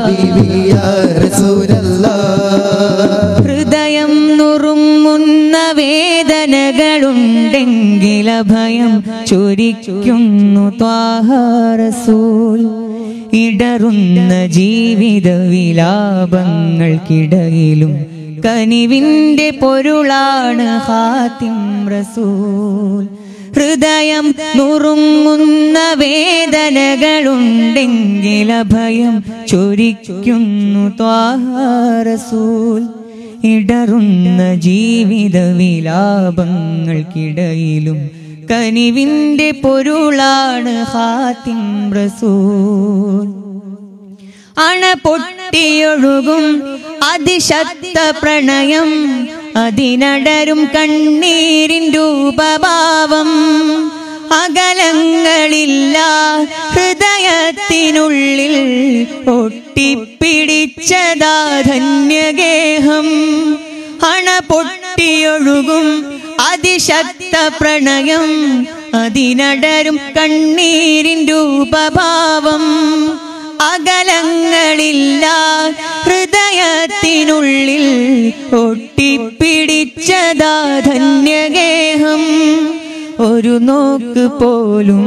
ഹബീബിയ റസൂലല്ലാ ഹൃദയം നുറുങ്ങുന്ന വേദനകളുണ്ടെങ്കിൽ ഭയം ചൊരിക്കുന്നു ത്വാഹറസൂൽ ഇടറുന്ന ജീവിത വിലാപങ്ങൾക്കിടയിലും കനിവിന്റെ പൊരുളാണ് ഹാത്തിം റസൂൽ ഹൃദയം നുറുങ്ങുന്ന വേദനകളുണ്ടെങ്കിൽ ഭയം ചൊരിക്കുന്നു ത്വാഹറസൂൽ ഇടറുന്ന ജീവിത വിലാപങ്ങൾക്കിടയിലും കനിവിന്റെ പൊരുളാണ് ഹാത്തിം റസൂൽ അണ പൊട്ടിയൊഴുകും അതിശക്ത പ്രണയം അതിനടരും കണ്ണീരിൻ രൂപഭാവം അകലങ്ങളില്ല ഹൃദയത്തിനുള്ളിൽ ഒട്ടിപ്പിടിച്ചതാ ധന്യഗേഹം അണ പൊട്ടിയൊഴുകും അതിശക്ത പ്രണയം അതിനടരും കണ്ണീരിൻ രൂപഭാവം അകലങ്ങളില്ല ഹൃദയത്തിനുള്ളിൽ ഒട്ടിപ്പിടിച്ചതാ ധന്യഗേഹം ഒരു നോക്ക് പോലും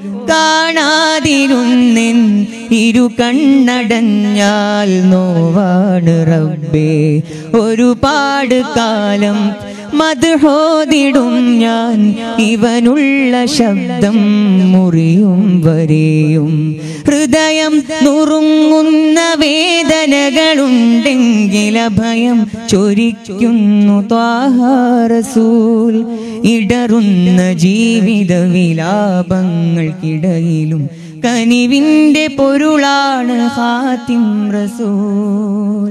കാണാതിരുന്നിൻ ഇരു കണ്ണടഞ്ഞാൽ നോവാണ് റബ്ബേ ഒരുപാട് കാലം മധുഹോതിടും ഞാൻ ഇവനുള്ള ശബ്ദം മുറിയും വരെയും ഹൃദയം നുറുങ്ങുന്ന വേദനകളുണ്ടെങ്കിൽ ഭയം ചൊരിക്കുന്നു ത്വാഹാരസൂൽ ഇടറുന്ന ജീവിത വിലാപങ്ങൾക്കിടയിലും കനിവിന്റെ പൊരുളാണ് ഹാത്തിം റസൂൽ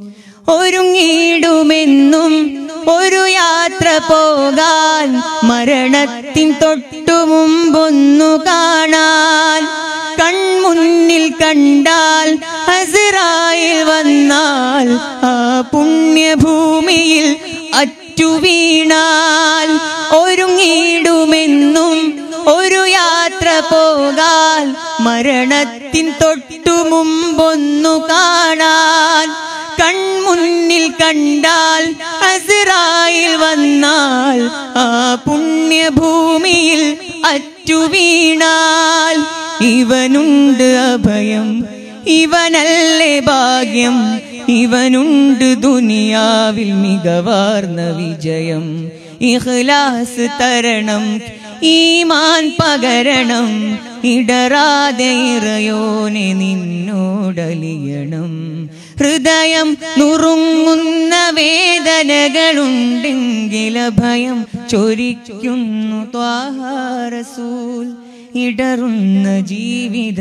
ഒരുങ്ങിടുമെന്നും ഒരു യാത്ര പോകാൻ മരണത്തിൻ തൊട്ടു മുമ്പൊന്നു കാണാൻ കൺമുന്നിൽ കണ്ടാൽ ഹസിറായിൽ വന്നാൽ ആ പുണ്യഭൂമിയിൽ അറ്റു വീണാൽ ഒരുങ്ങിടുമെന്നും ഒരു യാത്ര പോകാൻ മരണത്തിൻ തൊട്ടു മുമ്പൊന്നു കാണാൻ കൺമുന്നിൽ കണ്ടാൽ അസിറായിൽ വന്നാൽ ആ പുണ്യഭൂമിയിൽ അറ്റു വീണാൽ ഇവനുണ്ട് അഭയം ഇവനല്ലേ ഭാഗ്യം ഇവനുണ്ട് ദുനിയാവിൽ മികവാർന്ന വിജയം ഇഖ്ലാസ് തരണം ഈമാൻ പകരണം ഇടറാതെ ഇറയോനെ നിന്നോടലിയണം ഹൃദയം നുറുങ്ങുന്ന വേദനകളുണ്ടെങ്കിൽ ഭയം ചൊരിക്കുന്നു ത്വാഹാരസൂൽ ഇടറുന്ന ജീവിത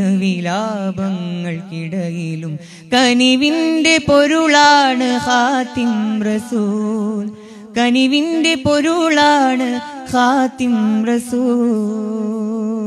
വിലാപങ്ങൾക്കിടയിലും കനിവിന്റെ പൊരുളാണ് ഹാത്തിം റസൂൽ കനിവിന്റെ പൊരുളാണ് ഹാത്തിം റസൂൽ